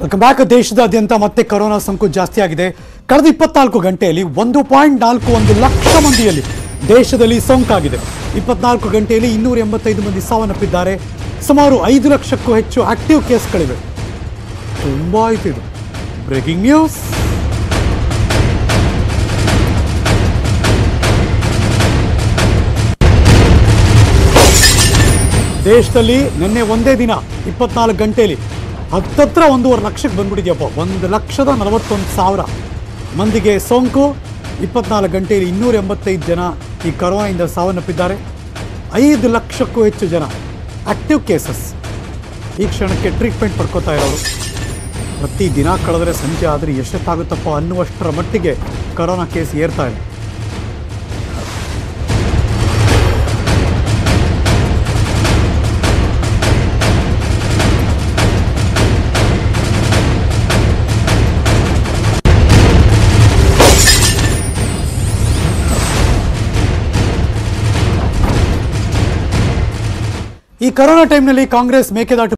welcome back ದೇಶದಾದ್ಯಂತ ಮತ್ತೆ corona ಸೋಂಕು ಜಾಸ್ತಿ ಆಗಿದೆ ಕಳೆದ ಇಪ್ಪತ್ನಾಲ್ಕು ಗಂಟೆಯಲ್ಲಿ ಒಂದು ಪಾಯಿಂಟ್ ನಾಲ್ಕು ಒಂದು ಲಕ್ಷ ಮಂದಿಯಲ್ಲಿ ದೇಶದಲ್ಲಿ ಸೋಂಕಾಗಿದೆ ಇಪ್ಪತ್ನಾಲ್ಕು ಗಂಟೆಯಲ್ಲಿ ಇನ್ನೂರ ಎಂಬತ್ತೈದು ಮಂದಿ ಸಾವನ್ನಪ್ಪಿದ್ದಾರೆ ಸುಮಾರು ಐದು ಲಕ್ಷಕ್ಕೂ ಹೆಚ್ಚು ಆಕ್ಟಿವ್ ಕೇಸ್ಗಳಿವೆ ತುಂಬ ಆಯ್ತು ಇದು ಬ್ರೇಕಿಂಗ್ ನ್ಯೂಸ್ ದೇಶದಲ್ಲಿ ನಿನ್ನೆ ಒಂದೇ ದಿನ ಇಪ್ಪತ್ನಾಲ್ಕು ಗಂಟೆಯಲ್ಲಿ ಹತ್ತತ್ರ ಒಂದೂವರೆ ಲಕ್ಷಕ್ಕೆ ಬಂದ್ಬಿಟ್ಟಿದ್ಯಪ್ಪ ಒಂದು ಲಕ್ಷದ ನಲವತ್ತೊಂದು ಸಾವಿರ ಮಂದಿಗೆ ಸೋಂಕು ಇಪ್ಪತ್ನಾಲ್ಕು ಗಂಟೆಯಲ್ಲಿ ಇನ್ನೂರ ಎಂಬತ್ತೈದು ಜನ ಈ ಕರೋನಾದಿಂದ ಸಾವನ್ನಪ್ಪಿದ್ದಾರೆ ಐದು ಲಕ್ಷಕ್ಕೂ ಹೆಚ್ಚು ಜನ ಆಕ್ಟಿವ್ ಕೇಸಸ್ ಈ ಕ್ಷಣಕ್ಕೆ ಟ್ರೀಟ್ಮೆಂಟ್ ಪಡ್ಕೋತಾ ಇರೋರು ಪ್ರತಿ ದಿನ ಕಳೆದ್ರೆ ಸಂಜೆ ಆದರೆ ಎಷ್ಟೊತ್ತಾಗುತ್ತಪ್ಪ ಅನ್ನುವಷ್ಟರ ಮಟ್ಟಿಗೆ ಕರೋನಾ ಕೇಸ್ ಏರ್ತಾ ಇದೆ ಈ ಕರೋನಾ ಟೈಮ್ನಲ್ಲಿ ಕಾಂಗ್ರೆಸ್ ಮೇಕೆದಾಟು